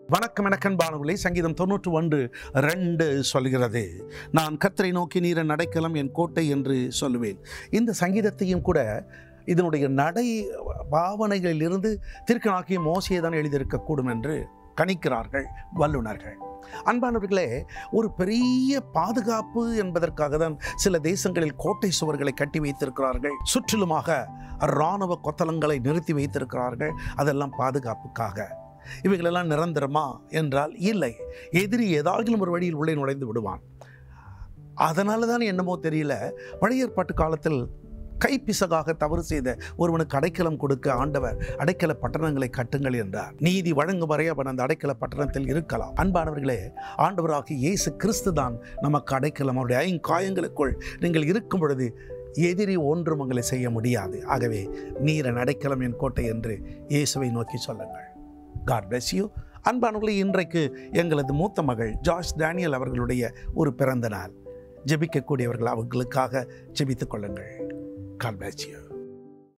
வணக்கம் எனக்கன் பானவில்லை சங்கீதம் தொண்ணூற்று ஒன்று ரெண்டு சொல்கிறது நான் கத்தரை நோக்கி நீர நடைக்கலம் என் கோட்டை என்று சொல்லுவேன் இந்த சங்கீதத்தையும் கூட இதனுடைய நடை பாவனைகளிலிருந்து திருக்கணாக்கிய மோசையை தான் எழுதியிருக்கக்கூடும் என்று கணிக்கிறார்கள் வல்லுநர்கள் அன்பானவர்களே ஒரு பெரிய பாதுகாப்பு என்பதற்காக தான் சில தேசங்களில் கோட்டை சுவர்களை கட்டி வைத்திருக்கிறார்கள் சுற்றிலுமாக இராணுவ கொத்தளங்களை நிறுத்தி வைத்திருக்கிறார்கள் அதெல்லாம் பாதுகாப்புக்காக இவைகளெல்லாம் நிரந்தரமா என்றால் இல்லை எதிரி ஏதாகிலும் ஒரு வழியில் உள்ளே நுழைந்து விடுவான் அதனால தான் என்னமோ தெரியல பழைய ஏற்பாட்டு காலத்தில் கைப்பிசகாக தவறு செய்த ஒருவனுக்கு அடைக்கலம் கொடுக்க ஆண்டவர் அடைக்கல பட்டணங்களை கட்டுங்கள் என்றார் நீதி வழங்கும் வரை அவன் அந்த அடைக்கல பட்டணத்தில் இருக்கலாம் அன்பானவர்களே ஆண்டவராகிய இயேசு கிறிஸ்து தான் நமக்கு அடைக்கலம் அவருடைய ஐங்காயங்களுக்குள் நீங்கள் இருக்கும் பொழுது எதிரி ஒன்றும் உங்களை செய்ய முடியாது ஆகவே நீரன் அடைக்கலம் என் கோட்டை என்று இயேசுவை நோக்கி சொல்லுங்கள் காட் bless யூ அன்பானவர்களே இன்றைக்கு எங்களது மூத்த மகள் ஜார்ஜ் டேனியல் அவர்களுடைய ஒரு பிறந்த நாள் ஜெபிக்கக்கூடியவர்கள் அவர்களுக்காக ஜெபித்துக் கொள்ளுங்கள் காட் bless you